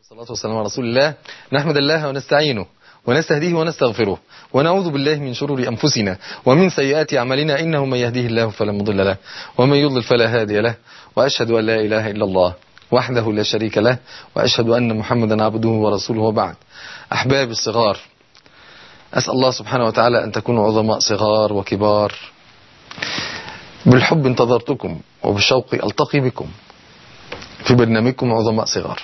والصلاة والسلام على رسول الله نحمد الله ونستعينه ونستهديه ونستغفره ونعوذ بالله من شرور أنفسنا ومن سيئات أعمالنا إنه من يهديه الله فلا مضل له ومن يضلل فلا هادي له وأشهد أن لا إله إلا الله وحده لا شريك له وأشهد أن محمدا عبده ورسوله وبعد أحباب الصغار أسأل الله سبحانه وتعالى أن تكونوا عظماء صغار وكبار بالحب انتظرتكم وبالشوق ألتقي بكم في برنامجكم عظماء صغار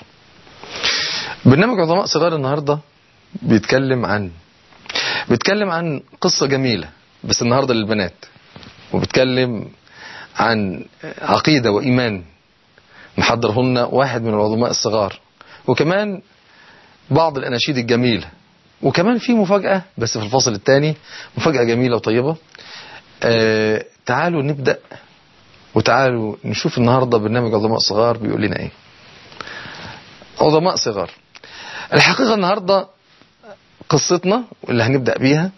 برنامج عظماء صغار النهاردة بيتكلم عن بيتكلم عن قصة جميلة بس النهاردة للبنات وبيتكلم عن عقيدة وإيمان محضرهن واحد من العظماء الصغار وكمان بعض الأناشيد الجميلة وكمان في مفاجأة بس في الفصل الثاني مفاجأة جميلة وطيبة آه تعالوا نبدأ وتعالوا نشوف النهاردة برنامج عظماء صغار بيقول لنا ايه عظماء صغار الحقيقة النهاردة قصتنا واللي هنبدأ بيها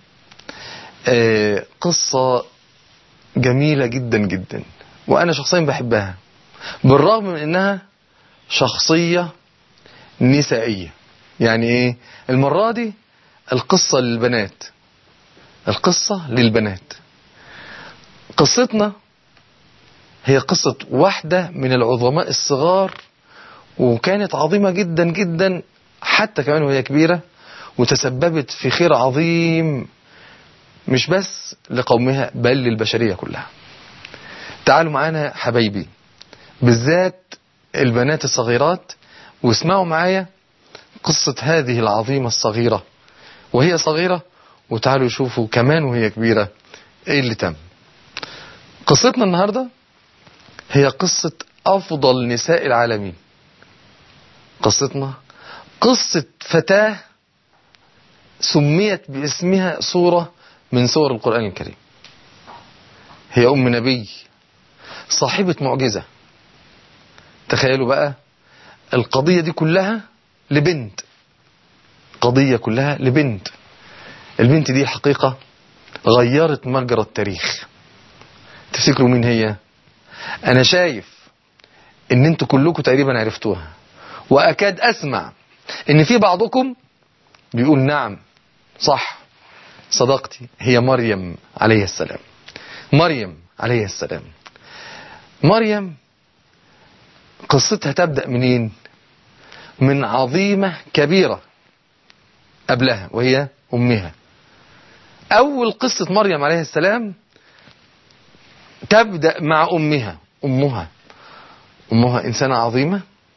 آه قصة جميلة جدا جدا وأنا شخصيا بحبها بالرغم من أنها شخصية نسائية يعني ايه المرة دي القصة للبنات القصة للبنات قصتنا هي قصة واحدة من العظماء الصغار وكانت عظيمة جدا جدا حتى كمان وهي كبيرة وتسببت في خير عظيم مش بس لقومها بل للبشرية كلها تعالوا معانا حبايبي بالذات البنات الصغيرات واسمعوا معايا قصة هذه العظيمة الصغيرة وهي صغيرة وتعالوا شوفوا كمان وهي كبيرة ايه اللي تم قصتنا النهاردة هي قصة أفضل نساء العالمين قصتنا قصة فتاة سميت باسمها صورة من صور القرآن الكريم هي أم نبي صاحبة معجزة تخيلوا بقى القضية دي كلها لبنت قضية كلها لبنت البنت دي حقيقة غيرت مجرى التاريخ تفتكروا مين هي انا شايف ان انتوا كلكم تقريبا عرفتوها واكاد اسمع ان في بعضكم بيقول نعم صح صدقتي هي مريم عليه السلام مريم عليه السلام مريم قصتها تبدأ منين من عظيمة كبيرة قبلها وهي أمها أول قصة مريم عليه السلام تبدأ مع أمها أمها أمها إنسانة عظيمة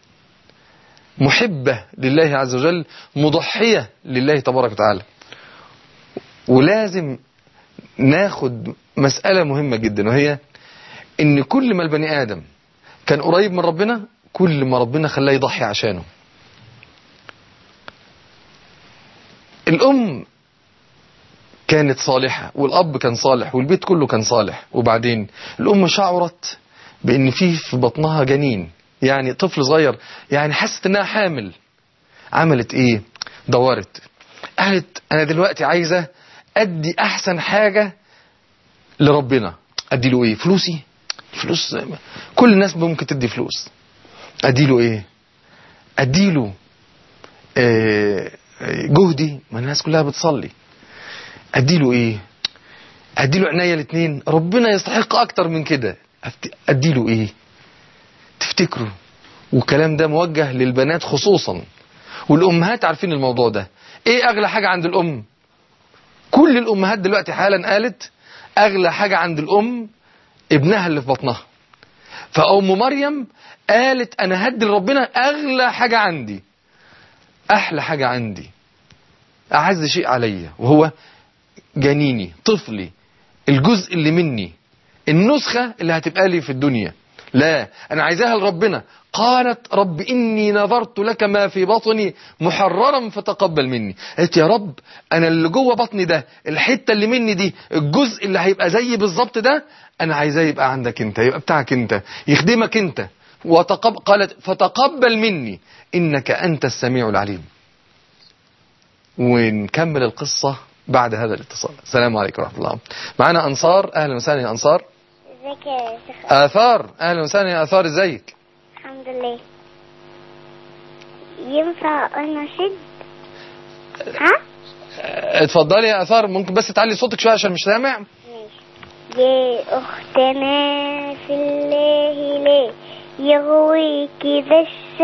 محبة لله عز وجل مضحية لله تبارك وتعالى ولازم ناخد مسألة مهمة جدا وهي إن كل ما البني آدم كان قريب من ربنا كل ما ربنا خلاه يضحي عشانه الأم كانت صالحة والأب كان صالح والبيت كله كان صالح وبعدين الأم شعرت بأن فيه في بطنها جنين يعني طفل صغير يعني حست أنها حامل عملت إيه دورت قالت أنا دلوقتي عايزة أدي أحسن حاجة لربنا أدي له إيه فلوسي فلوس كل الناس ممكن تدي فلوس أدي له إيه أدي له آه جهدي ما الناس كلها بتصلي اديله ايه اديله عناية الاثنين ربنا يستحق اكتر من كده اديله ايه تفتكروا والكلام ده موجه للبنات خصوصا والامهات عارفين الموضوع ده ايه اغلى حاجة عند الام كل الامهات دلوقتي حالا قالت اغلى حاجة عند الام ابنها اللي في بطنها فام مريم قالت انا هدي لربنا اغلى حاجة عندي احلى حاجة عندي اعز شيء عليا وهو جنيني طفلي الجزء اللي مني النسخة اللي هتبقى لي في الدنيا لا انا عايزاها لربنا قالت رب اني نظرت لك ما في بطني محررا فتقبل مني قالت يا رب انا اللي جوه بطني ده الحتة اللي مني دي الجزء اللي هيبقى زي بالظبط ده انا عايزاه يبقى عندك انت يبقى بتاعك انت يخدمك انت وتقب... قالت فتقبل مني انك انت السميع العليم ونكمل القصة بعد هذا الاتصال السلام عليكم ورحمة الله معنا أنصار أهلا وسهلا يا أنصار ازيك يا شيخ آثار أهلا وسهلا يا آثار ازيك الحمد لله ينفع أنشد ها اتفضلي يا اثار ممكن بس تعلي صوتك شويه عشان مش سامع يا أختنا في الله لا يغويك ذا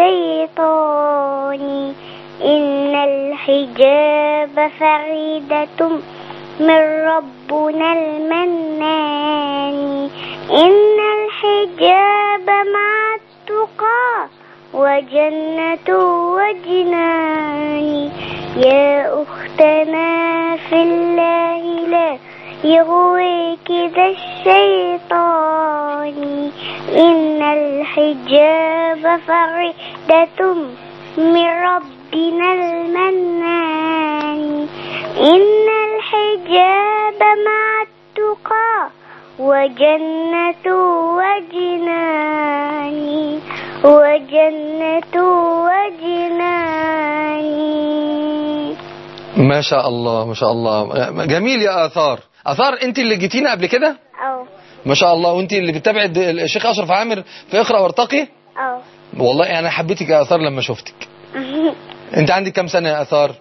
الشيطان إن الحجاب فريدة من ربنا المنان إن الحجاب مع التقى وجنة وجنان يا أختنا في الله لا يغويك ذا الشيطان إن الحجاب فريدة من ربنا المنان إن الحجاب مع التقى وجنة وجنان وجنة وجنان ما شاء الله ما شاء الله جميل يا اثار اثار انت اللي جيتينا قبل كده أو ما شاء الله وانت اللي بتتابع الد- الشيخ اشرف عامر في اقرا وارتقي أو والله انا حبيتك يا اثار لما شفتك انت عندك كام سنه يا اثار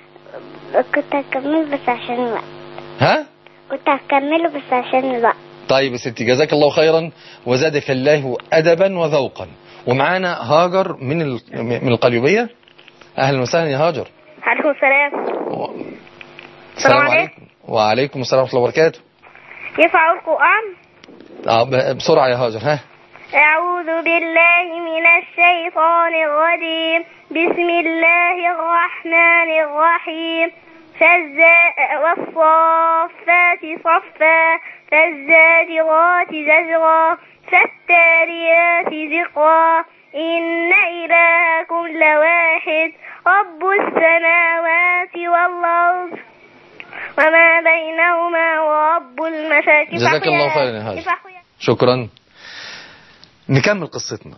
كنت هكمل بس عشان الوقت ها كنت هكمله بس عشان الوقت طيب يا ستي جزاك الله خيرا وزادك الله ادبا وذوقا ومعانا هاجر من ال- من القليوبيه اهلا وسهلا يا هاجر عليكم السلام السلام عليكم. عليكم وعليكم السلام ورحمه الله وبركاته ينفع القرآن آه، ب- بسرعه يا هاجر ها أعوذ بالله من الشيطان الرجيم بسم الله الرحمن الرحيم فالزا- والصافات صفا فالزاجرات زجرا فالتاليات ذكرا إن إلهكم لواحد رب السماوات والأرض وما بينهما ورب المشاكل جزاك الله خيرا يا هاجر. شكرا نكمل قصتنا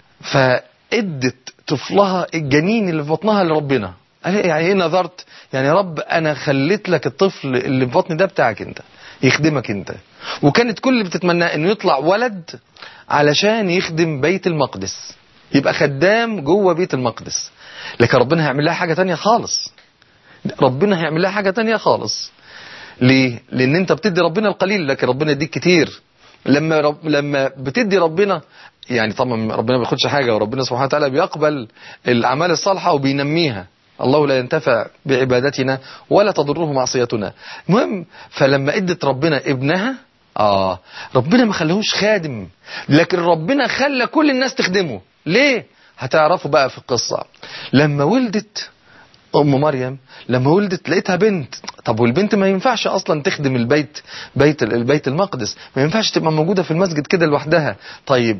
فادت طفلها الجنين اللي في بطنها لربنا قال يعني ايه نظرت يعني يا رب انا خليت لك الطفل اللي في بطني ده بتاعك انت يخدمك انت وكانت كل اللي بتتمناه انه يطلع ولد علشان يخدم بيت المقدس يبقى خدام جوه بيت المقدس لكن ربنا هيعمل لها حاجة تانية خالص ربنا هيعمل لها حاجة تانية خالص ليه؟ لأن أنت بتدي ربنا القليل لكن ربنا يديك كتير لما رب لما بتدي ربنا يعني طبعا ربنا ما بياخدش حاجة وربنا سبحانه وتعالى بيقبل الأعمال الصالحة وبينميها الله لا ينتفع بعبادتنا ولا تضره معصيتنا المهم فلما ادت ربنا ابنها آه ربنا ما خلاهوش خادم لكن ربنا خلى كل الناس تخدمه ليه هتعرفوا بقى في القصة لما ولدت ام مريم لما ولدت لقيتها بنت طب والبنت ما ينفعش اصلا تخدم البيت بيت البيت المقدس ما ينفعش تبقى موجوده في المسجد كده لوحدها طيب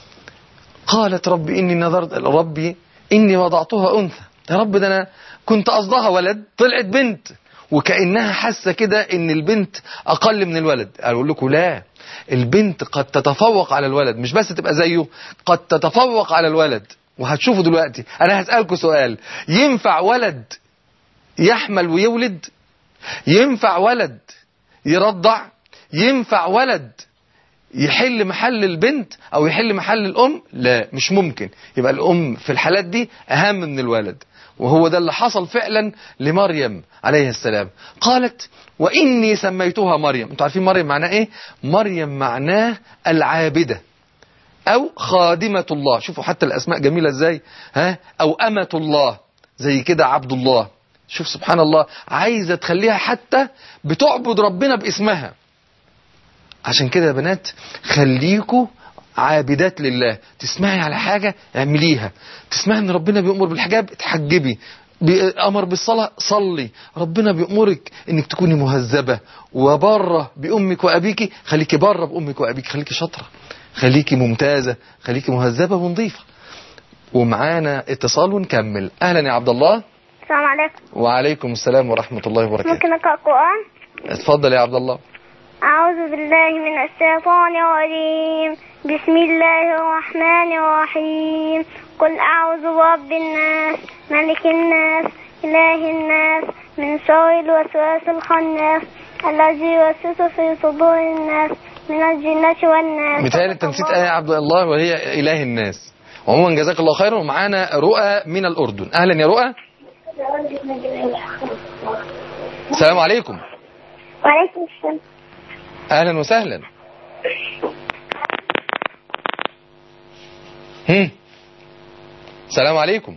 قالت رب اني نظرت ربي اني وضعتها انثى يا رب ده انا كنت قصدها ولد طلعت بنت وكانها حاسه كده ان البنت اقل من الولد اقول لكم لا البنت قد تتفوق على الولد مش بس تبقى زيه قد تتفوق على الولد وهتشوفوا دلوقتي انا هسألكم سؤال ينفع ولد يحمل ويولد ينفع ولد يرضع ينفع ولد يحل محل البنت او يحل محل الام لا مش ممكن يبقى الام في الحالات دي اهم من الولد وهو ده اللي حصل فعلا لمريم عليه السلام قالت واني سميتها مريم انتوا عارفين مريم معناه ايه مريم معناه العابده او خادمة الله شوفوا حتى الاسماء جميلة ازاي ها او امة الله زي كده عبد الله شوف سبحان الله عايزة تخليها حتى بتعبد ربنا باسمها عشان كده يا بنات خليكوا عابدات لله تسمعي على حاجة اعمليها تسمعي ان ربنا بيأمر بالحجاب اتحجبي بأمر بالصلاة صلي ربنا بيأمرك انك تكوني مهذبة وبره بأمك وأبيك خليكي بره بأمك وأبيك خليكي شاطرة خليكي ممتازة خليكي مهذبة ونظيفة ومعانا اتصال ونكمل أهلا يا عبد الله السلام عليكم وعليكم السلام ورحمة الله وبركاته ممكن أقرأ القرآن اتفضل يا عبد الله أعوذ بالله من الشيطان الرجيم بسم الله الرحمن الرحيم قل أعوذ برب الناس ملك الناس إله الناس من شر الوسواس الخناس الذي يوسوس في صدور الناس من الجنة والناس متهيألي انت نسيت آية يا عبد الله وهي إله الناس عموما جزاك الله خيرا ومعانا رؤى من الأردن أهلا يا رؤى السلام عليكم وعليكم السلام أهلا وسهلا هم. السلام عليكم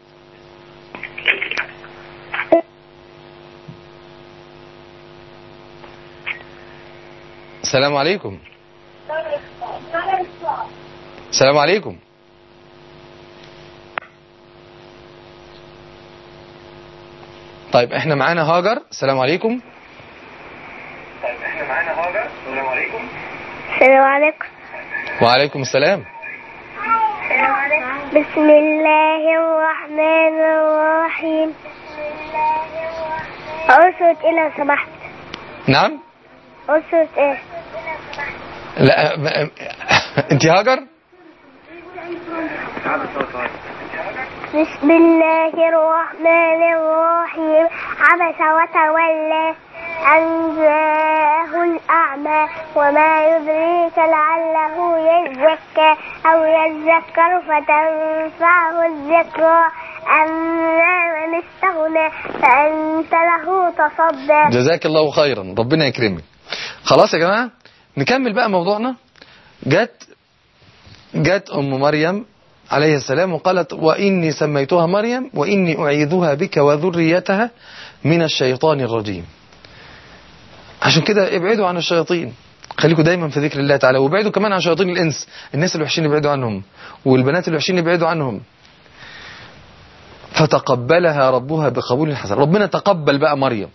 السلام عليكم السلام عليكم طيب احنا معانا هاجر السلام عليكم السلام عليكم وعليكم السلام بسم الله الرحمن الرحيم أسرة إيه لو سمحت نعم أسرة إيه لا ما- انت هاجر بسم الله الرحمن الرحيم عبس وتولى أن جاءه الأعمى وما يدريك لعله يزكى أو يذكر فتنفعه الذكرى أما من استغنى فأنت له تصدى جزاك الله خيرا ربنا يكرمك خلاص يا جماعة نكمل بقى موضوعنا جت جت أم مريم عليه السلام وقالت وإني سميتها مريم وإني أعيذها بك وذريتها من الشيطان الرجيم عشان كده ابعدوا عن الشياطين خليكم دايما في ذكر الله تعالى وابعدوا كمان عن شياطين الإنس الناس الوحشين ابعدوا عنهم والبنات الوحشين ابعدوا عنهم فتقبلها ربها بقبول حسن ربنا تقبل بقى مريم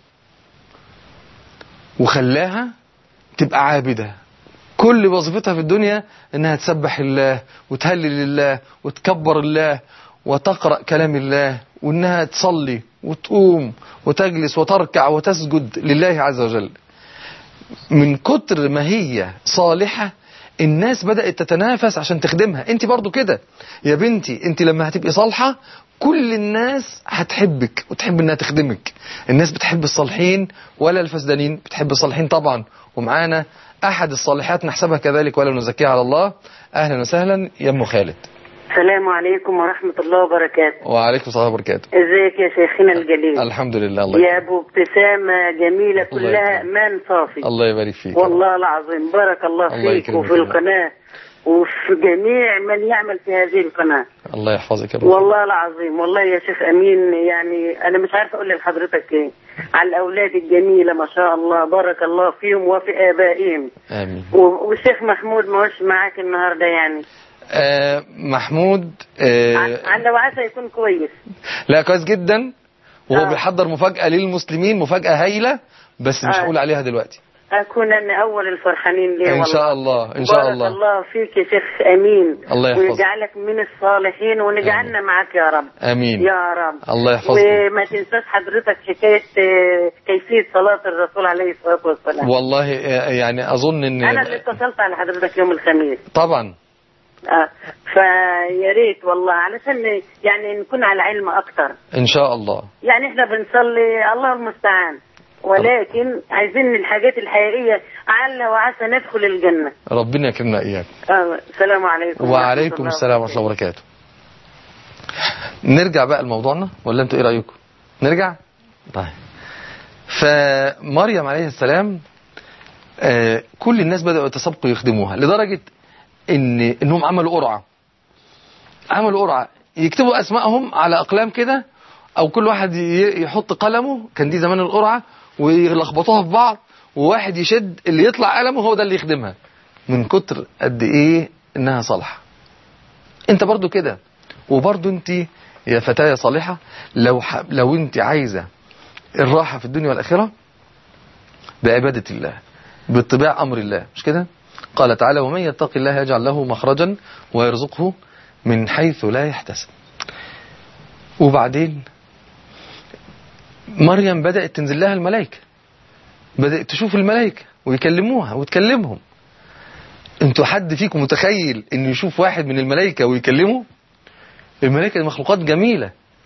وخلاها تبقى عابدة كل وظيفتها في الدنيا انها تسبح الله وتهلل الله وتكبر الله وتقرأ كلام الله وانها تصلي وتقوم وتجلس وتركع وتسجد لله عز وجل من كتر ما هي صالحة الناس بدأت تتنافس عشان تخدمها انت برضو كده يا بنتي انت لما هتبقي صالحة كل الناس هتحبك وتحب انها تخدمك الناس بتحب الصالحين ولا الفسدانين بتحب الصالحين طبعا ومعانا احد الصالحات نحسبها كذلك ولا نزكيها على الله اهلا وسهلا يا ام خالد السلام عليكم ورحمة الله وبركاته وعليكم السلام وبركاته ازيك يا شيخنا الجليل الحمد لله الله يا يكرمك. ابو ابتسامة جميلة الله كلها يكرمك. امان صافي الله يبارك فيك والله العظيم بارك الله, الله فيك يكرمك وفي يا رب. القناة وفي جميع من يعمل في هذه القناة الله يحفظك يا رب والله العظيم والله يا شيخ امين يعني انا مش عارفه اقول لحضرتك ايه على الاولاد الجميله ما شاء الله بارك الله فيهم وفي ابائهم امين و- والشيخ محمود ما هوش معاك النهارده يعني آه محمود آه عنا وعسى يكون كويس لا كويس جدا وهو آه. بيحضر مفاجأة للمسلمين مفاجأة هايلة بس مش آه. هقول عليها دلوقتي اكون انا اول الفرحانين ليه ان والله شاء الله ان شاء بارك الله الله فيك يا شيخ امين الله يحفظك. ويجعلك من الصالحين ونجعلنا معاك يا رب امين يا رب الله يحفظك وما تنساش حضرتك حكايه آه، كيفيه صلاه الرسول عليه الصلاه والسلام والله آه، يعني اظن ان انا اللي اتصلت على حضرتك يوم الخميس طبعا آه فيا ريت والله علشان يعني نكون على علم اكتر ان شاء الله يعني احنا بنصلي الله المستعان ولكن عايزين الحاجات الحقيقيه عل وعسى ندخل الجنه ربنا يكرمنا اياك آه السلام عليكم ورحمة وعليكم الله السلام ورحمه الله وبركاته نرجع بقى لموضوعنا ولا انتوا ايه رايكم نرجع طيب فمريم عليه السلام آه، كل الناس بدأوا يتسابقوا يخدموها لدرجة ان انهم عملوا قرعة عملوا قرعة يكتبوا اسمائهم على اقلام كده او كل واحد ي- يحط قلمه كان دي زمان القرعة ويلخبطوها في بعض وواحد يشد اللي يطلع قلمه هو ده اللي يخدمها من كتر قد ايه انها صالحة انت برضو كده وبرضو انت يا فتاة صالحة لو ح... لو انت عايزة الراحة في الدنيا والآخرة بعبادة الله باتباع أمر الله مش كده قال تعالى ومن يتق الله يجعل له مخرجا ويرزقه من حيث لا يحتسب وبعدين مريم بدأت تنزل لها الملائكة بدأت تشوف الملائكة ويكلموها وتكلمهم انتوا حد فيكم متخيل انه يشوف واحد من الملائكة ويكلمه الملائكة دي مخلوقات جميلة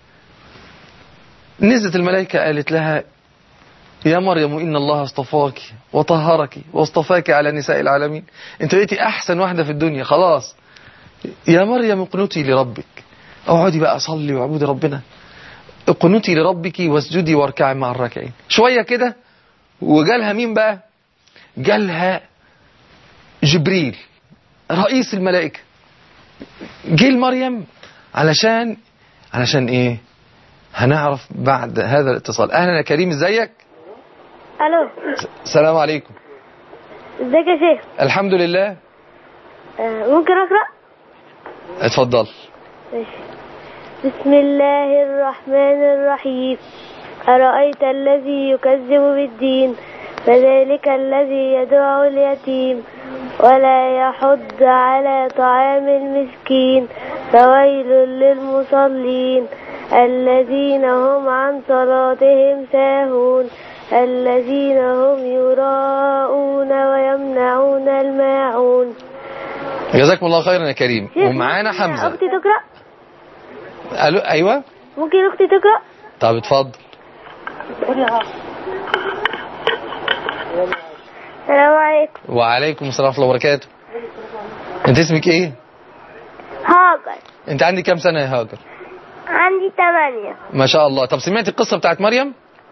نزلت الملائكة قالت لها يا مريم إن الله اصطفاك وطهرك واصطفاك على نساء العالمين انت بقيتي أحسن واحدة في الدنيا خلاص يا مريم اقنتي لربك اقعدي بقى صلي واعبدي ربنا اقنتي لربك واسجدي واركعي مع الراكعين شويه كده وجالها مين بقى جالها جبريل رئيس الملائكه جه لمريم علشان علشان ايه هنعرف بعد هذا الاتصال اهلا يا كريم ازيك الو السلام عليكم ازيك يا شيخ الحمد لله آه، ممكن اقرا اتفضل ماشي. بسم الله الرحمن الرحيم أرأيت الذي يكذب بالدين فذلك الذي يدعو اليتيم ولا يحض على طعام المسكين فويل للمصلين الذين هم عن صلاتهم ساهون الذين هم يراءون ويمنعون الماعون جزاكم الله خيرا يا كريم ومعانا حمزه أختي تقرأ الو ايوه ممكن أختي تقرأ طب اتفضل السلام عليكم وعليكم السلام ورحمه الله وبركاته انت اسمك ايه هاجر انت عندك كام سنه يا هاجر عندي ثمانية ما شاء الله طب سمعت القصه بتاعت مريم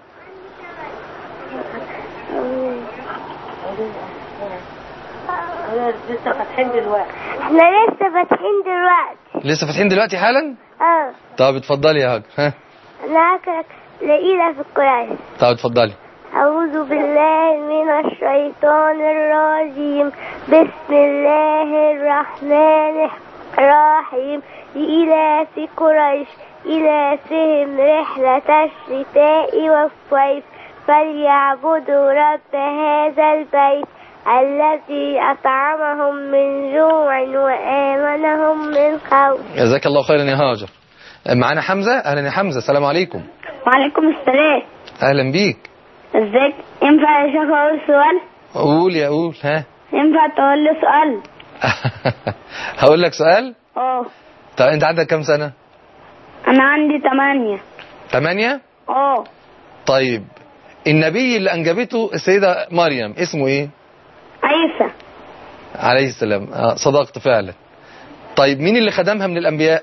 احنا لسه فاتحين دلوقتي لسه فاتحين دلوقتي حالا اه طب اتفضلي يا هاجر ها انا هكرك لقيلة في القرآن طب اتفضلي أعوذ بالله من الشيطان الرجيم بسم الله الرحمن الرحيم لإلاف قريش إلافهم رحلة الشتاء والصيف فليعبدوا رب هذا البيت الذي أطعمهم من جوع وآمنهم من خوف جزاك الله خيرا يا هاجر معانا حمزه اهلا يا حمزه السلام عليكم وعليكم السلام اهلا بيك ازيك ينفع يا شيخ اقول سؤال قول يا قول ها ينفع تقول لي سؤال هقول لك سؤال اه طب انت عندك كام سنه انا عندي تمانية ثمانية اه طيب النبي اللي انجبته السيده مريم اسمه ايه عيسى عليه السلام آه صدقت فعلا طيب مين اللي خدمها من الانبياء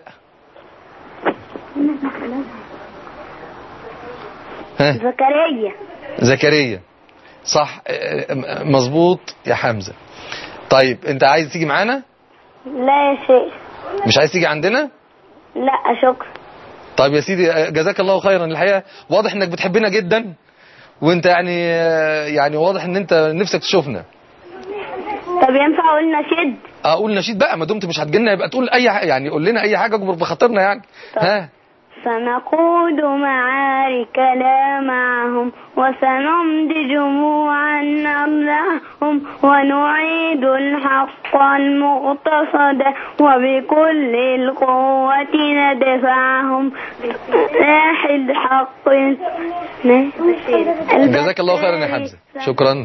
ها زكريا زكريا صح آه، آه، مظبوط يا حمزه طيب انت عايز تيجي معانا لا يا شيخ مش عايز تيجي عندنا لا شكرا طيب يا سيدي آه، جزاك الله خيرا الحقيقه واضح انك بتحبنا جدا وانت يعني آه، يعني واضح ان انت نفسك تشوفنا طب ينفع اقول نشيد اقول نشيد بقى ما دمت مش هتجينا يبقى تقول اي حاجه يعني قول لنا اي حاجه اكبر بخاطرنا يعني ها سنقود معارك لا معهم وسنمضي جموعا نملأهم ونعيد الحق المقتصد وبكل القوة ندفعهم سلاح الحق جزاك الله خيرا يا حمزه شكرا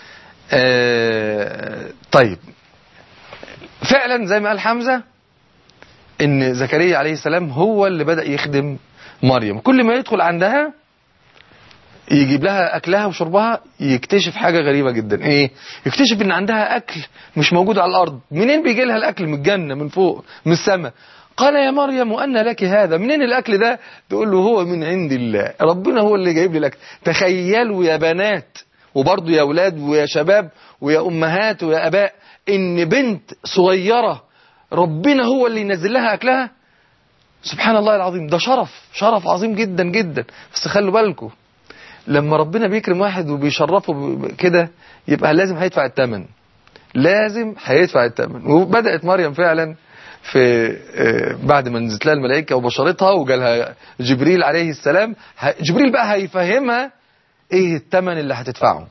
آه طيب فعلا زي ما قال حمزه ان زكريا عليه السلام هو اللي بدأ يخدم مريم كل ما يدخل عندها يجيب لها اكلها وشربها يكتشف حاجه غريبه جدا ايه يكتشف ان عندها اكل مش موجود على الارض منين بيجي لها الاكل من الجنه من فوق من السماء قال يا مريم وأن لك هذا منين الأكل ده تقول له هو من عند الله ربنا هو اللي جايب لي الأكل تخيلوا يا بنات وبرضه يا أولاد ويا شباب ويا أمهات ويا أباء إن بنت صغيرة ربنا هو اللي ينزل لها أكلها سبحان الله العظيم ده شرف شرف عظيم جدا جدا بس خلوا بالكم لما ربنا بيكرم واحد وبيشرفه ب- كده يبقى لازم هيدفع الثمن لازم هيدفع الثمن وبدأت مريم فعلا في آه، بعد ما نزلت لها الملائكة وبشرتها وجالها جبريل عليه السلام ه- جبريل بقى هيفهمها ايه الثمن اللي هتدفعه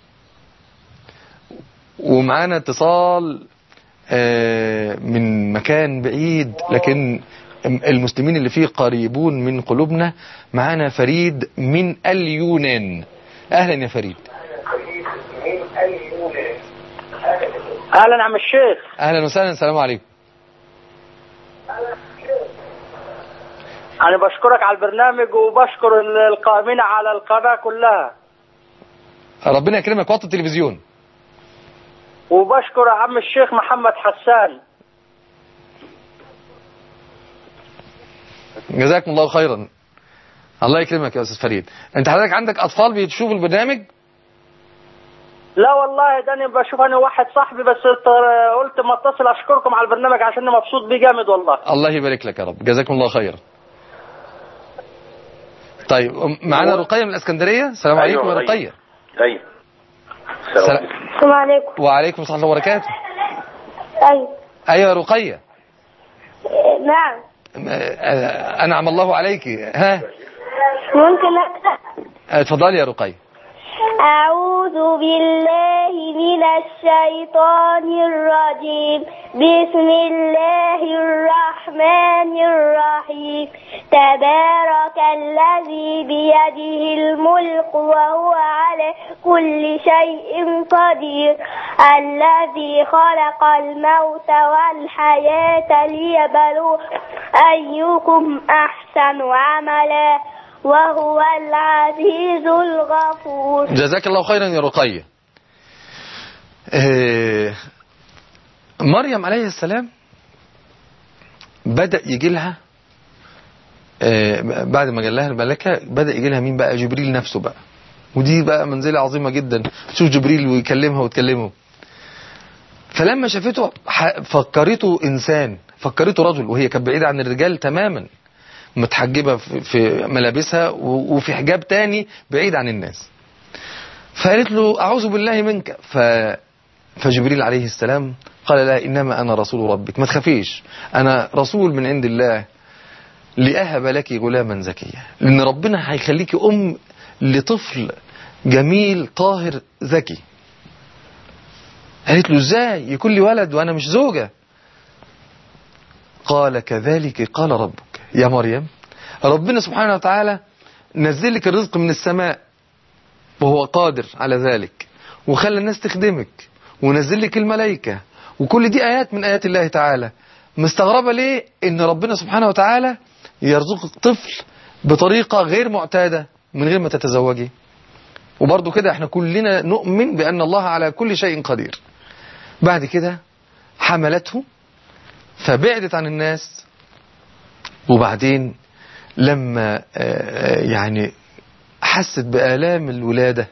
ومعانا اتصال آه، من مكان بعيد لكن المسلمين اللي فيه قريبون من قلوبنا معانا فريد من اليونان اهلا يا فريد اهلا عم الشيخ اهلا وسهلا السلام عليكم انا بشكرك على البرنامج وبشكر ال- القائمين على القناه كلها ربنا يكرمك وطي التلفزيون وبشكر عم الشيخ محمد حسان جزاكم الله خيرا الله يكرمك يا استاذ فريد انت حضرتك عندك اطفال بيشوفوا البرنامج لا والله ده انا بشوف انا واحد صاحبي بس اضطر- قلت ما اتصل اشكركم على البرنامج عشان أنا مبسوط بيه جامد والله الله يبارك لك يا رب جزاكم الله خيرا طيب معانا رقية من الاسكندرية السلام عليكم يا أيوة، رقية ايوه سلام. السلام عليكم وعليكم السلام ورحمة الله وبركاته أيوة ايوه يا رقية نعم آه، انعم الله عليك ها ممكن أقرأ اتفضلي يا رقية أعوذ بالله من الشيطان الرجيم بسم الله الرحمن الرحيم تبارك الذي بيده الملك وهو على كل شيء قدير الذي خلق الموت والحياة ليبلو أيكم أحسن عملا وهو العزيز الغفور جزاك الله خيرا يا رقية آه، مريم عليه السلام بدأ يجي لها آه، بعد ما جال لها الملكة بدأ يجي لها مين بقى جبريل نفسه بقى ودي بقى منزلة عظيمة جدا تشوف جبريل ويكلمها وتكلمه فلما شافته ح- فكرته إنسان فكرته رجل وهي كانت بعيدة عن الرجال تماما متحجبة في- في ملابسها و- وفي حجاب تاني بعيد عن الناس فقالت له أعوذ بالله منك ف... فجبريل عليه السلام قال لها إنما أنا رسول ربك ما تخافيش أنا رسول من عند الله لأهب لك غلاما زكيا لأن ربنا هيخليك أم لطفل جميل طاهر ذكي قالت له ازاي يكون لي ولد وانا مش زوجة قال كذلك قال ربك يا مريم ربنا سبحانه وتعالى نزل لك الرزق من السماء وهو قادر على ذلك وخلى الناس تخدمك ونزل لك الملائكة وكل دي آيات من آيات الله تعالى مستغربة ليه ان ربنا سبحانه وتعالى يرزقك طفل بطريقة غير معتادة من غير ما تتزوجي وبرضه كده احنا كلنا نؤمن بأن الله على كل شيء قدير بعد كده حملته فبعدت عن الناس وبعدين لما آه، آه، يعني حست بآلام الولادة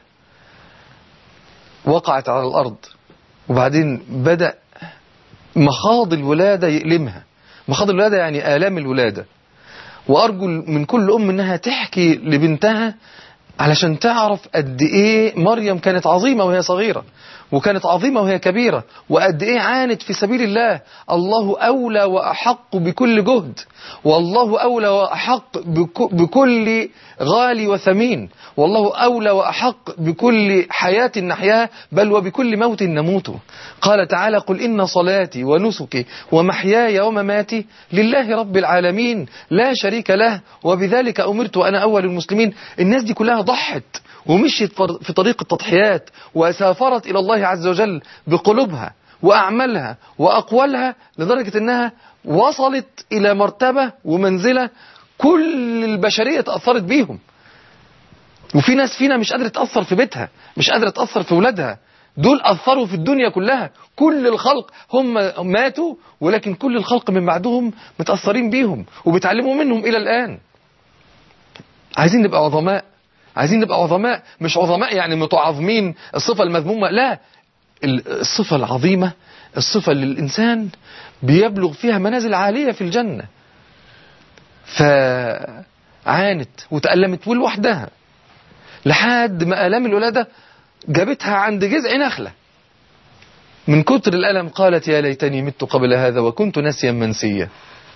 وقعت على الأرض وبعدين بدأ مخاض الولادة يؤلمها مخاض الولادة يعني آلام الولادة وأرجو من كل أم إنها تحكي لبنتها علشان تعرف قد إيه مريم كانت عظيمة وهي صغيرة وكانت عظيمة وهي كبيرة وقد إيه عانت في سبيل الله الله أولى وأحق بكل جهد والله أولى وأحق بك- بكل غالي وثمين والله أولى وأحق بكل حياة نحياها بل وبكل موت نموت قال تعالى قل إن صلاتي ونسكي ومحياي ومماتي لله رب العالمين لا شريك له وبذلك أمرت وأنا أول المسلمين الناس دي كلها ضحت ومشيت فر- في طريق التضحيات وسافرت إلى الله عز وجل بقلوبها وأعمالها وأقوالها لدرجة أنها وصلت إلى مرتبة ومنزلة كل البشرية تأثرت بيهم وفي ناس فينا مش قادرة تأثر في بيتها مش قادرة تأثر في ولادها دول أثروا في الدنيا كلها كل الخلق هم ماتوا ولكن كل الخلق من بعدهم متأثرين بيهم وبيتعلموا منهم إلى الآن عايزين نبقى عظماء عايزين نبقى عظماء مش عظماء يعني متعظمين الصفة المذمومة لا ال- الصفة العظيمة الصفة اللي الإنسان بيبلغ فيها منازل عالية في الجنة فعانت وتألمت ولوحدها لحد ما آلام الولادة جابتها عند جذع نخلة من كتر الألم قالت يا ليتني مت قبل هذا وكنت نسيا منسيا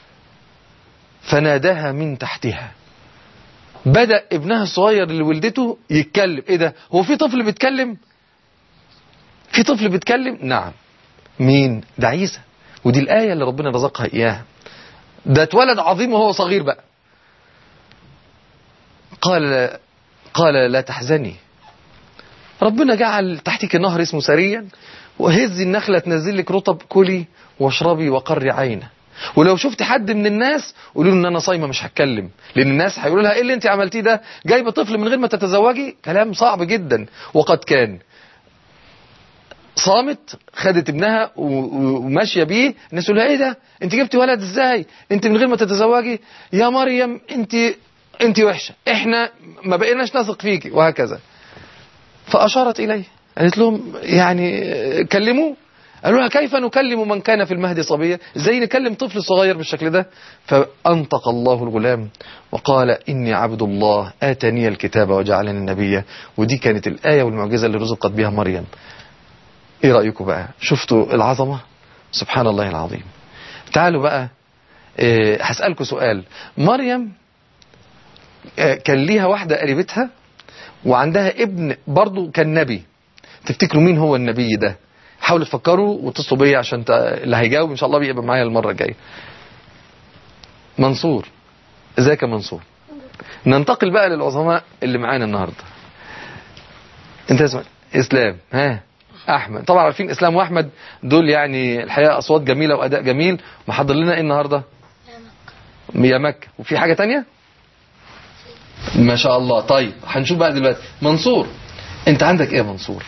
فناداها من تحتها بدأ ابنها الصغير اللي ولدته يتكلم ايه ده هو في طفل بيتكلم في طفل بيتكلم نعم مين ده عيسى ودي الآية اللي ربنا رزقها إياها ده اتولد عظيم وهو صغير بقى قال قال لا تحزني ربنا جعل تحتك نهر اسمه سريا وهز النخلة تنزل لك رطب كلي واشربي وقري عينه ولو شفت حد من الناس قولوا له ان انا صايمه مش هتكلم لان الناس هيقولوا لها ايه اللي انت عملتيه ده جايبه طفل من غير ما تتزوجي كلام صعب جدا وقد كان صامت خدت ابنها و- و- وماشيه بيه الناس يقولوا ايه ده انت جبتي ولد ازاي انت من غير ما تتزوجي يا مريم انت انت وحشه احنا ما بقيناش نثق فيكي وهكذا فاشارت اليه قالت لهم يعني آه، كلموه قالوا لها كيف نكلم من كان في المهد صبيا ازاي نكلم طفل صغير بالشكل ده فانطق الله الغلام وقال اني عبد الله اتاني الكتاب وجعلني نبيا ودي كانت الايه والمعجزه اللي رزقت بها مريم ايه رايكم بقى شفتوا العظمه سبحان الله العظيم تعالوا بقى إيه، هسالكم سؤال مريم آه، كان ليها واحده قريبتها وعندها ابن برضو كان نبي تفتكروا مين هو النبي ده حاولوا تفكروا واتصلوا بيا عشان ت... اللي هيجاوب ان شاء الله بيبقى معايا المره الجايه منصور ازيك يا منصور ننتقل بقى للعظماء اللي معانا النهارده انت اسمك اسلام ها احمد طبعا عارفين اسلام واحمد دول يعني الحقيقه اصوات جميله واداء جميل محضر لنا ايه النهارده يا مكه وفي حاجه تانية ما شاء الله طيب هنشوف بقى دلوقتي منصور انت عندك ايه يا منصور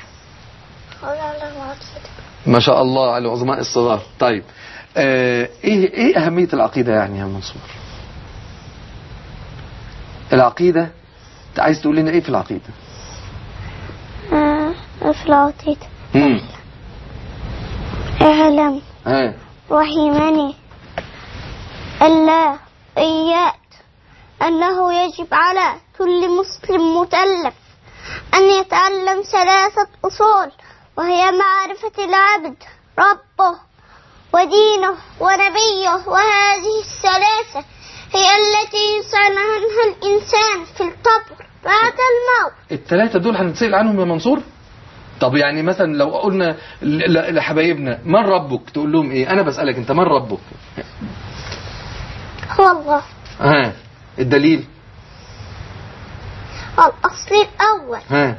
ما شاء الله على العظماء الصغار طيب آه ايه ايه اهميه العقيده يعني يا منصور العقيده انت عايز تقول لنا ايه في العقيده في العقيدة امم اعلم ها رحمني الله إياك أنه يجب على كل مسلم مكلف أن يتعلم ثلاثة أصول وهي معرفة العبد ربه ودينه ونبيه وهذه الثلاثة هي التي يسأل عنها الإنسان في القبر بعد الموت الثلاثه دول هنتسال عنهم يا منصور طب يعني مثلا لو قلنا ل- ل- لحبايبنا من ربك تقول لهم ايه انا بسالك انت من ربك هو الله ها الدليل الأصل الأول ها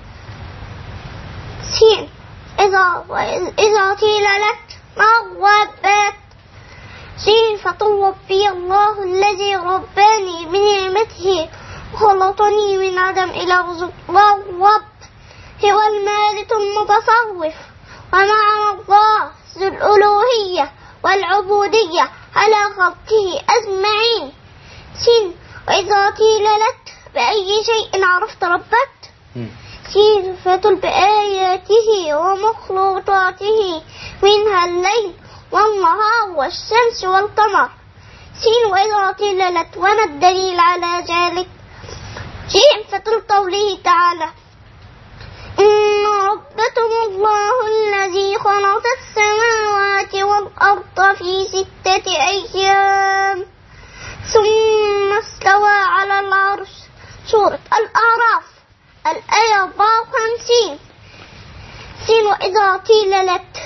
سين إذا إذا قيل لك ما ربك سين فتوفي الله الذي رباني بنعمته وخلقني من عدم إلى رزق والرب هو المالك المتصوف ومعنى الله ذو الألوهية والعبودية على خلقه أجمعين سين وإذا قيل لك بأي شيء عرفت ربك مم. صفة بآياته ومخلوقاته منها الليل والنهار والشمس والقمر سين وإذا قيل لك وما الدليل على ذلك شيء فتل قوله تعالى إن ربكم الله الذي خلق السماوات والأرض في ستة أيام ثم استوى على العرش سورة الأعراف الآية 54 سين وإذا قيل لك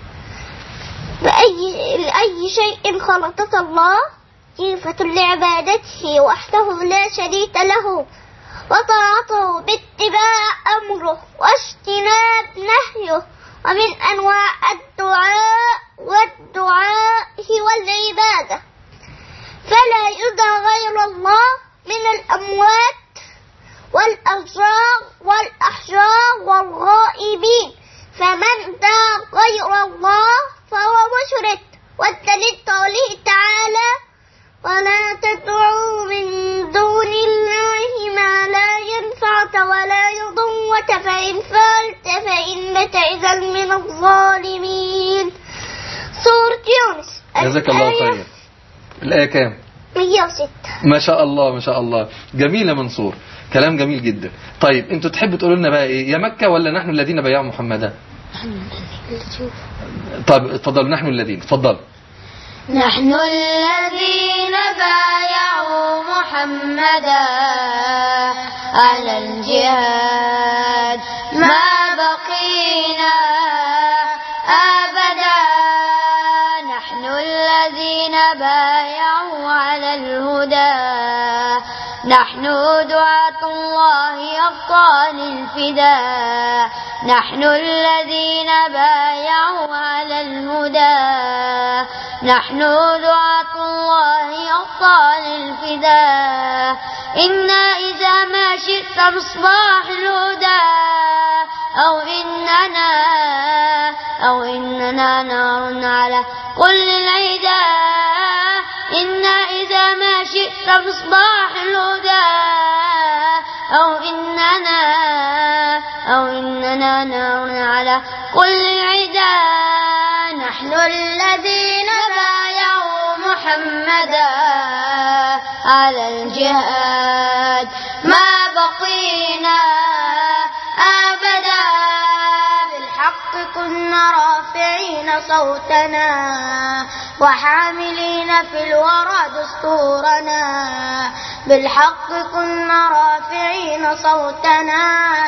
بأي لأي شيء خلقك الله صفة لعبادته وحده لا شريك له وطاعته باتباع أمره واجتناب نهيه ومن أنواع الدعاء والدعاء هو العبادة فلا يدعى غير الله من الأموات والأشجار والأحجار والغائبين فمن دعا غير الله فهو مشرك والدليل قوله تعالى ولا تدعوا من دون الله ما لا ينفعك ولا يضرك فإن فعلت فإنك إذا من الظالمين سورة يونس جزاك الله الآية خير الايه كام 106 ما شاء الله ما شاء الله جميل يا منصور كلام جميل جدا طيب انتوا تحبوا تقولوا لنا بقى ايه يا مكة ولا نحن الذين بايعوا محمدا طيب اتفضل نحن الذين اتفضل نحن الذين بايعوا محمدا على الجهاد ما بقينا أبدا نحن الذين بايعوا على الهدى نحن دعاة الله أبطال الفداء نحن الذين بايعوا على الهدى نحن دعاة الله أبطال الفداء إنا إذا ما شئت مصباح الهدى أو إننا أو إننا نار على كل العدا إنا إذا ما شئت مصباح الهدى أو إننا أو إننا نار على كل العدا نحن الذين بايعوا محمدا على الجهاد ما بقينا أبدا بالحق كنا رافعين صوتنا وحاملين في الورى دستورنا بالحق كنا رافعين صوتنا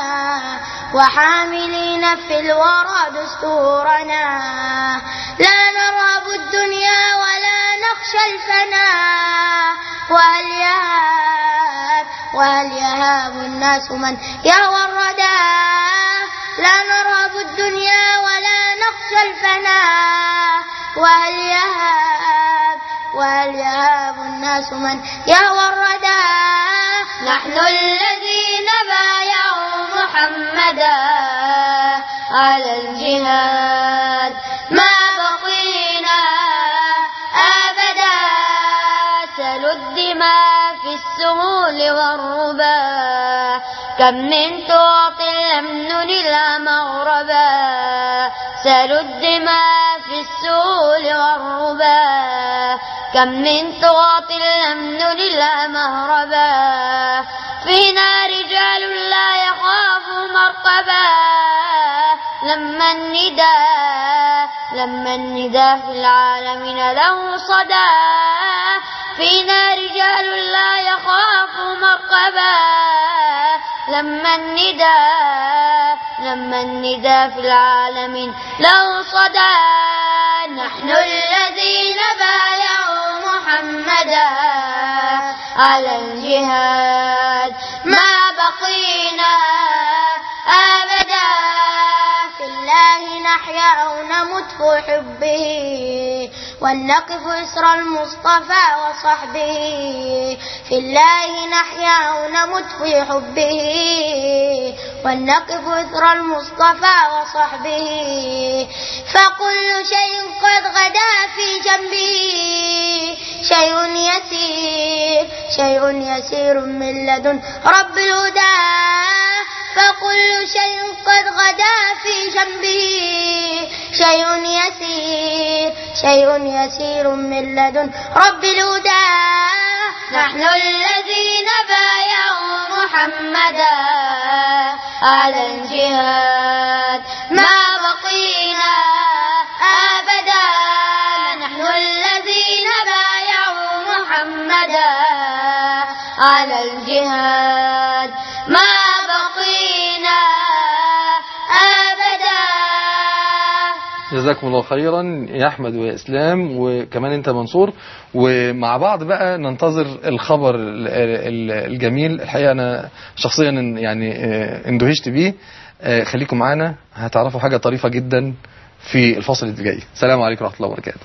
وحاملين في الورى دستورنا لا نرهب الدنيا ولا نخشى الفناء وهل يهاب وهل يهاب الناس من يهوى الردى لا نرهب الدنيا ولا نخشى الفناء وهل يهاب وهل يهاب الناس من يهوى الردى نحن الذين بايعوا محمدا على الجهاد ما بقينا أبدا سلوا الدماء في السهول والربا كم من تعط لم ننل مغربا سلوا الدماء في السهول والربا كم من تعط لم ننل مهربا فينا رجال لا يخافوا مرقبا لما النداء لما النداء في العالمين له صدى فينا رجال لا يخافوا مرقبا لما النداء لما النداء في العالمين له صدى نحن الذين بايعوا محمدا على الجهاد ما بقينا أبدا في الله نحيا أو نمت في حبه ولنقف إسر المصطفى وصحبه في الله نحيا أو نمت في حبه ولنقف إثر المصطفى وصحبه فكل شيء قد غدا في جنبه شيء يسير شيء يسير من لدن رب الهدى فكل شيء قد غدا في جنبه شيء يسير شيء يسير من لدن رب الهدى نحن الذين بايعوا محمدا على الجهاد ما بقينا أبدا نحن الذين بايعوا محمدا على الجهاد ما بقينا أبدا جزاكم الله خيرا يا احمد ويا اسلام وكمان انت منصور ومع بعض بقى ننتظر الخبر ال- ال- الجميل الحقيقه انا شخصيا يعني آه، اندهشت بيه آه، خليكم معانا هتعرفوا حاجه طريفه جدا في الفصل اللي جاي السلام عليكم ورحمه الله وبركاته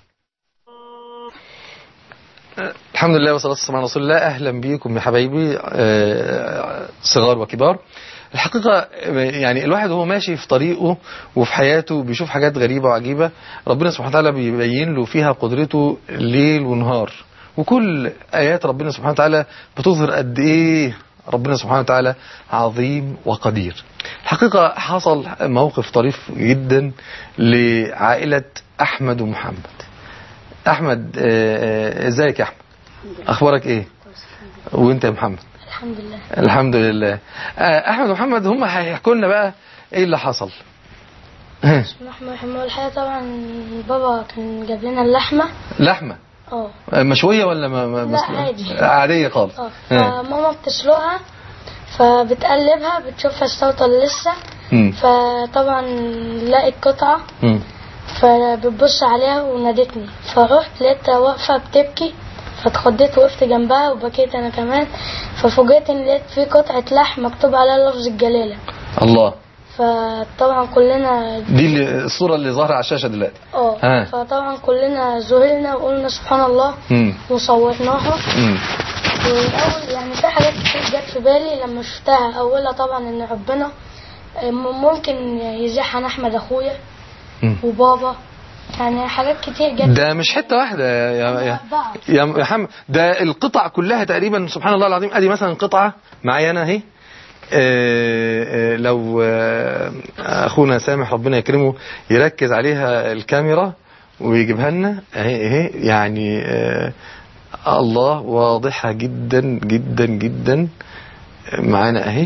الحمد لله والصلاة والسلام على رسول الله أهلا بكم يا حبايبي آه، صغار وكبار الحقيقة آه، يعني الواحد وهو ماشي في طريقه وفي حياته بيشوف حاجات غريبة وعجيبة ربنا سبحانه وتعالى بيبين له فيها قدرته ليل ونهار وكل آيات ربنا سبحانه وتعالى بتظهر قد إيه ربنا سبحانه وتعالى عظيم وقدير الحقيقة حصل موقف طريف جدا لعائلة أحمد ومحمد احمد آه، آه، ازيك يا احمد اخبارك ايه وانت يا محمد الحمد لله الحمد لله آه، احمد ومحمد هم هيحكوا لنا بقى ايه اللي حصل بسم الله الرحمن الرحيم أول حاجة طبعا بابا كان جاب لنا اللحمة لحمه اه آه، مشويه ولا ما ما لا، مسلوقة؟ عادي. عاديه خالص اه آه. فماما بتسلقها فبتقلبها بتشوفها استوت ولا لسه مم. فطبعا لقيت قطعة مم. فبتبص عليها ونادتني فرحت لقيتها واقفة بتبكي فاتخضيت وقفت جنبها وبكيت انا كمان ففوجئت ان لقيت في قطعة لحم مكتوب عليها لفظ الجلالة الله فطبعا كلنا دي اللي الصوره اللي ظاهره على الشاشه دلوقتي اه ها. فطبعا كلنا ذهلنا وقلنا سبحان الله مم. وصورناها مم. والأول يعني في حاجات كتير جت في بالي لما شفتها أولها طبعا إن ربنا م- ممكن يزيح عن احمد اخويا مم. وبابا يعني حاجات كتير جدا ده مش حته واحده يا يا بعض. يا محمد ده القطع كلها تقريبا سبحان الله العظيم ادي مثلا قطعه معايا انا اهي آه، آه، لو آه، اخونا سامح ربنا يكرمه يركز عليها الكاميرا ويجيبها لنا اهي اهي يعني آه، الله واضحه جدا جدا جدا معانا اهي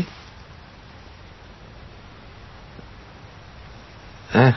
ها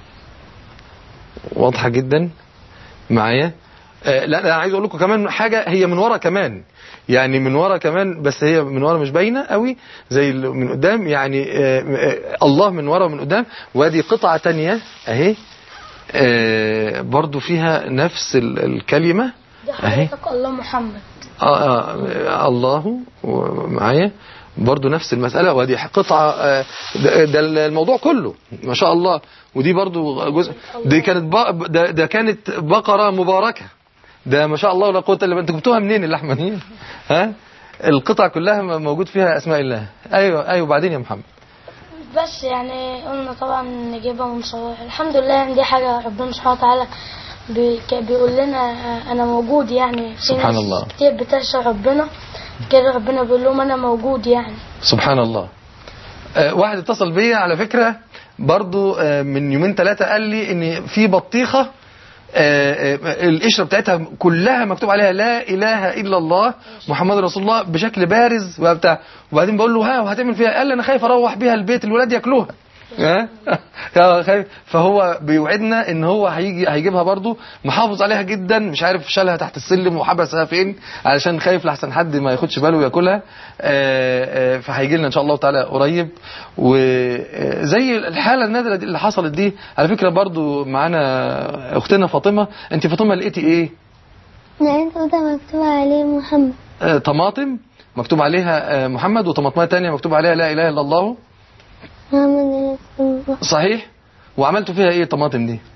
واضحه جدا معايا آه لا لا عايز اقول لكم كمان حاجه هي من ورا كمان يعني من ورا كمان بس هي من ورا مش باينه قوي زي ال- من قدام يعني آه آه الله من ورا ومن قدام وادي قطعه تانية اهي آه برضو فيها نفس ال- الكلمه دي اهي حضرتك الله محمد آه آه الله معايا برضو نفس المسألة وادي قطعة آه، ده, ده الموضوع كله ما شاء الله ودي برضو جزء دي كانت بق- ده, ده كانت بقرة مباركة ده ما شاء الله ولا قوة الا بالله انتوا جبتوها منين اللحمة دي ها القطع كلها موجود فيها اسماء الله ايوه ايوه بعدين يا محمد بس يعني قلنا طبعا نجيبها ونصورها الحمد لله يعني دي حاجة ربنا سبحانه وتعالى بي- ك- بيقول لنا آه، أنا موجود يعني في سبحان ناس الله. كتير بتعصى ربنا كده ربنا بيقول لهم أنا موجود يعني سبحان الله آه، واحد اتصل بيا على فكرة برضو آه، من يومين ثلاثة قال لي ان في بطيخة آه، آه، القشرة بتاعتها كلها مكتوب عليها لا إله إلا الله محمد رسول الله بشكل بارز وبتاع وبعدين بقول له ها وهتعمل فيها قال لي أنا خايف أروح بيها البيت الولاد ياكلوها ها يا خايف فهو بيوعدنا ان هو هيجي هيجيبها برضو محافظ عليها جدا مش عارف شالها تحت السلم وحبسها فين علشان خايف لحسن حد ما ياخدش باله وياكلها آه، آه، فهيجي لنا ان شاء الله تعالى قريب وزي الحاله النادره دي اللي حصلت دي على فكره برضو معانا اختنا فاطمه انت فاطمه لقيتي ايه لقيت أوضة مكتوب عليه محمد آه، طماطم مكتوب عليها آه، محمد وطماطميه تانية مكتوب عليها لا اله الا الله محمد رسول الله صحيح وعملتوا فيها ايه الطماطم دي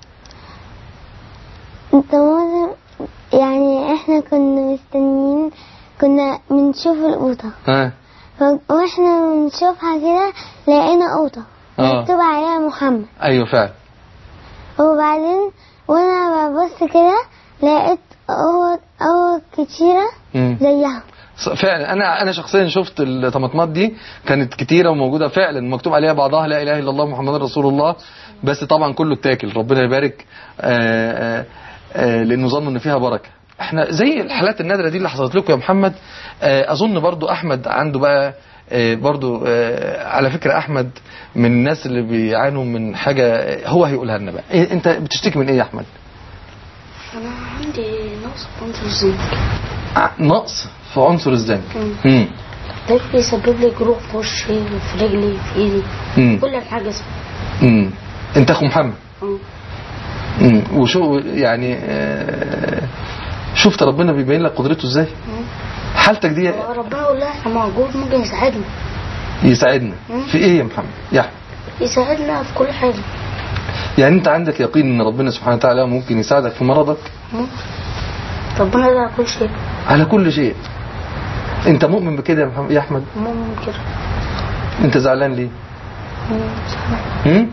الطماطم يعني احنا كنا مستنيين كنا بنشوف القوطة ها ف- واحنا بنشوفها كده لقينا قوطة اه مكتوب عليها محمد ايوه فعلا وبعدين وانا ببص كده لقيت قوط قوط كتيرة مم. زيها ص- فعلا انا انا شخصيا شفت الطماطمات دي كانت كتيره وموجوده فعلا مكتوب عليها بعضها لا اله الا الله محمد رسول الله بس طبعا كله اتاكل ربنا يبارك آآ آآ آآ لانه ظنوا ان فيها بركه احنا زي الحالات النادره دي اللي حصلت لكم يا محمد آه، اظن برضو احمد عنده بقى آه، برضو آه، على فكره احمد من الناس اللي بيعانوا من حاجه آه، هو هيقولها لنا بقى إيه انت بتشتكي من ايه يا احمد أنا عندي نقص في عنصر الزنك ع- نقص في عنصر الزنك مم. ده بيسبب لي جروح في وشي وفي رجلي في ايدي مم. كل حاجة اسمها مم. انت اخو محمد مم. مم. وشو يعني آه، شفت ربنا بيبين لك قدرته ازاي حالتك دي ربنا يقول لها احنا موجود ممكن يساعدنا يساعدنا مم. في ايه يا محمد يا أحمد؟ يساعدنا في كل حاجة يعني انت عندك يقين ان ربنا سبحانه وتعالى ممكن يساعدك في مرضك مم. ربنا يقدر على كل شيء على كل شيء انت مؤمن بكده يا محمد يا احمد مؤمن كده انت زعلان ليه مم. صحيح. مم؟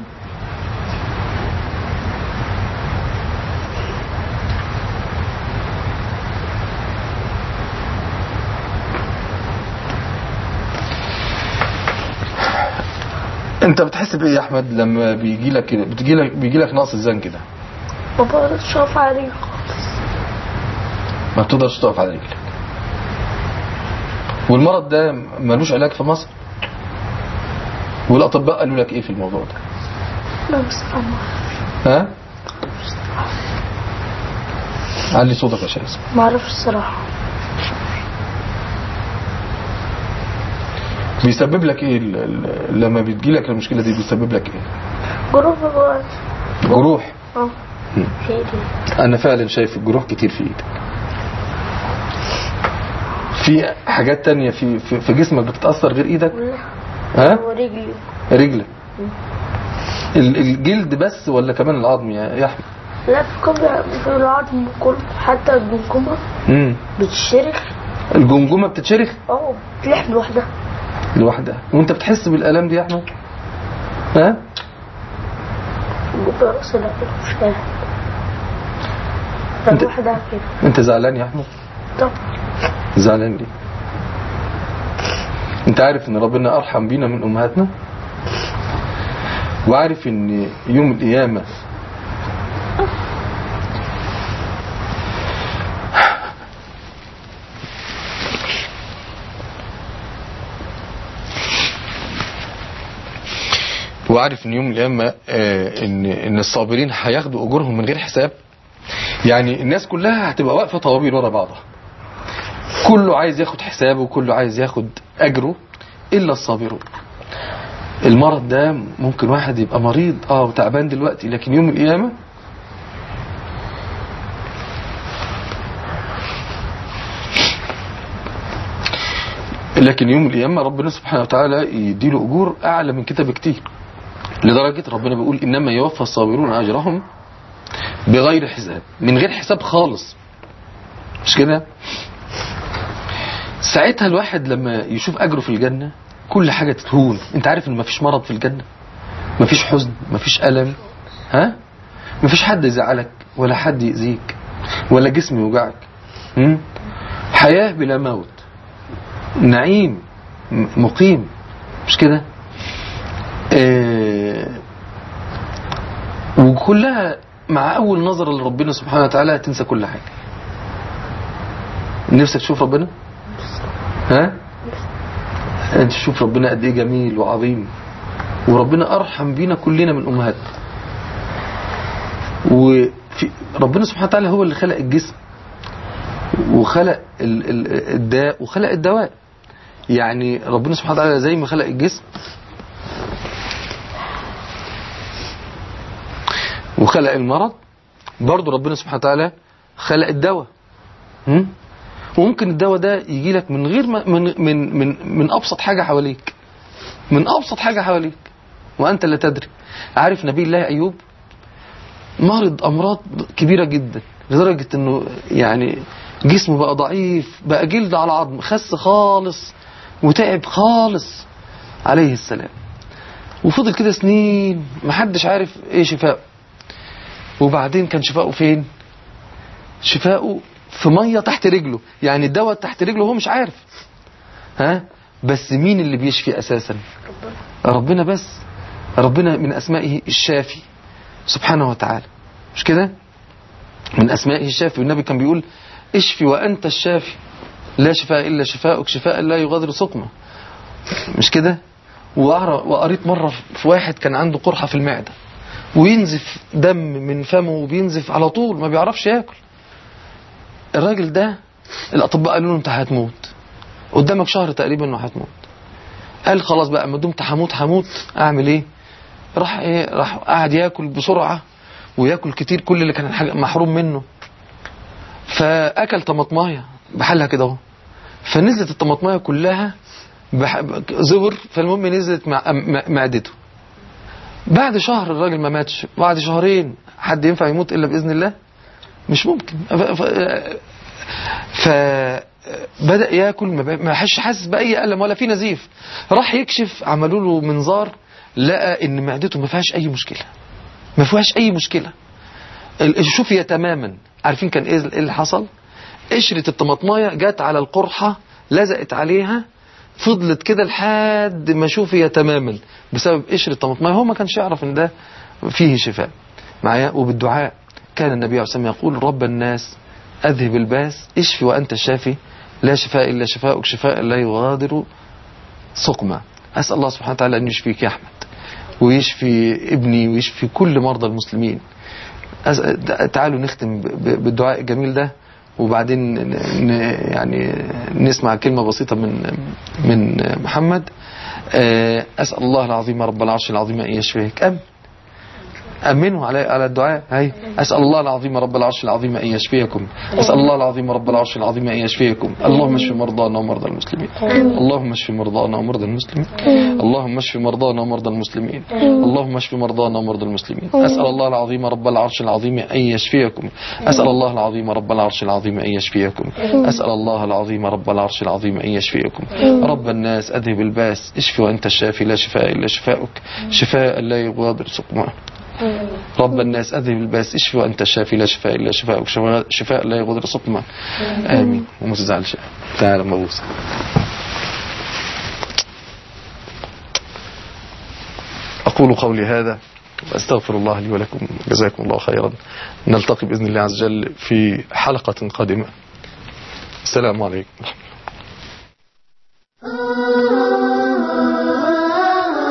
انت بتحس بايه يا احمد لما بيجي لك بتجي لك بيجي لك نقص الزن كده ما بقدرش اقف على رجلي خالص ما بتقدرش تقف على رجلك والمرض ده ملوش علاج في مصر والاطباء قالوا لك ايه في الموضوع ده لا بس أنا ها علي صوتك يا شيخ ما اعرفش الصراحة بيسبب لك ايه ال- ال- لما بتجي لك المشكله دي بيسبب لك ايه جروح بقى جروح اه مم. في ايدي انا فعلا شايف الجروح كتير في ايدك في حاجات تانية في في, في جسمك بتتاثر غير ايدك كلها ها ورجلي رجلك ال- الجلد بس ولا كمان العظم يا يا احمد لا في كل في العظم كله حتى الجمجمة امم بتشرخ الجمجمه بتتشرخ اه بتلحم لوحدها لوحدها وانت بتحس بالالام دي يا احمد ها برقص ده كده مش فاهم انت- الروح ده كده انت زعلان يا احمد طب زعلان ليه انت عارف ان ربنا ارحم بينا من امهاتنا وعارف ان يوم القيامة وعارف ان يوم القيامة آه، ان ان الصابرين هياخدوا اجورهم من غير حساب يعني الناس كلها هتبقى واقفة طوابير ورا بعضها كله عايز ياخد حسابه وكله عايز ياخد اجره الا الصابرون المرض ده ممكن واحد يبقى مريض اه وتعبان دلوقتي لكن يوم القيامة لكن يوم القيامة ربنا سبحانه وتعالى يديله أجور أعلى من كده بكتير لدرجة ربنا بيقول إنما يوفى الصابرون أجرهم بغير حساب من غير حساب خالص مش كده ساعتها الواحد لما يشوف أجره في الجنة كل حاجة تتهون انت عارف ان مفيش مرض في الجنة مفيش حزن مفيش ألم ها مفيش حد يزعلك ولا حد يأذيك ولا جسم يوجعك هم؟ حياة بلا موت نعيم م- مقيم مش كده آه وكلها مع أول نظرة لربنا سبحانه وتعالى هتنسى كل حاجة نفسك تشوف ربنا ها انت تشوف ربنا قد ايه جميل وعظيم وربنا ارحم بينا كلنا من امهاتنا وفي ربنا سبحانه وتعالى هو اللي خلق الجسم وخلق ال- ال- الداء وخلق الدواء يعني ربنا سبحانه وتعالى زي ما خلق الجسم وخلق المرض برضه ربنا سبحانه وتعالى خلق الدواء م? وممكن الدواء ده يجي لك من غير ما من من من من ابسط حاجه حواليك من ابسط حاجه حواليك وانت لا تدري عارف نبي الله ايوب مرض امراض كبيره جدا لدرجه انه يعني جسمه بقى ضعيف بقى جلد على عظم خس خالص وتعب خالص عليه السلام وفضل كده سنين محدش عارف ايه شفاءه وبعدين كان شفاؤه فين شفاؤه في ميه تحت رجله يعني الدواء تحت رجله هو مش عارف ها بس مين اللي بيشفي اساسا ربنا بس ربنا من اسمائه الشافي سبحانه وتعالى مش كده من اسمائه الشافي والنبي كان بيقول اشفي وانت الشافي لا شفاء الا شفاءك شفاء لا يغادر سقما مش كده وأعرف- وقريت مرة في واحد كان عنده قرحة في المعدة وينزف دم من فمه وبينزف على طول ما بيعرفش ياكل الراجل ده الاطباء قالوا له انت هتموت قدامك شهر تقريبا انه هتموت قال خلاص بقى ما دمت هموت هموت اعمل ايه راح ايه راح قعد ياكل بسرعه وياكل كتير كل اللي كان حاجة محروم منه فاكل طماطمايه بحالها كده اهو فنزلت الطماطمايه كلها بح... زبر فالمهم نزلت مع... م- معدته بعد شهر الراجل ما ماتش بعد شهرين حد ينفع يموت الا باذن الله مش ممكن ف... ف... فبدأ ياكل ما ب- ما حش حاسس بأي ألم ولا في نزيف راح يكشف عملوا له منظار لقى إن معدته ما فيهاش أي مشكلة ما فيهاش أي مشكلة ال- شفي تماما عارفين كان إيه إيه اللي حصل قشرة الطماطماية جت على القرحة لزقت عليها فضلت كده لحد ما شفي تماما بسبب قشرة الطماطماية هو ما كانش يعرف ان ده فيه شفاء معايا وبالدعاء كان النبي عليه الصلاة والسلام يقول رب الناس أذهب الباس اشفي وأنت الشافي لا شفاء إلا شفاءك شفاء لا يغادر سقما أسأل الله سبحانه وتعالى أن يشفيك يا أحمد ويشفي ابني ويشفي كل مرضى المسلمين أز- تعالوا نختم ب- ب- بالدعاء الجميل ده وبعدين ن- ن- يعني نسمع كلمة بسيطة من من محمد آه، أسأل الله العظيم رب العرش العظيم أن يشفيك أم أمنوا على على الدعاء هاي أسأل الله العظيم رب العرش العظيم أن يشفيكم أسأل الله العظيم رب العرش العظيم أن يشفيكم اللهم اشف مرضانا ومرضى المسلمين اللهم اشف مرضانا ومرضى المسلمين اللهم اشف مرضانا ومرضى المسلمين اللهم اشف مرضانا ومرضى المسلمين أسأل الله العظيم رب العرش العظيم أن يشفيكم أسأل الله العظيم رب العرش العظيم أن يشفيكم أسأل الله العظيم رب العرش العظيم أن يشفيكم رب الناس أذهب الباس اشف وأنت الشافي لا شفاء إلا شفاؤك شفاء لا يغادر سقما رب الناس أذهب الباس اشف وأنت الشافي لا شفاء إلا شفاؤك شفاء- شفاء لا يغادر سقما آمين وما تزعلش تعالى مبوس أقول قولي هذا وأستغفر الله لي ولكم جزاكم الله خيرا نلتقي بإذن الله عز وجل في حلقة قادمة السلام عليكم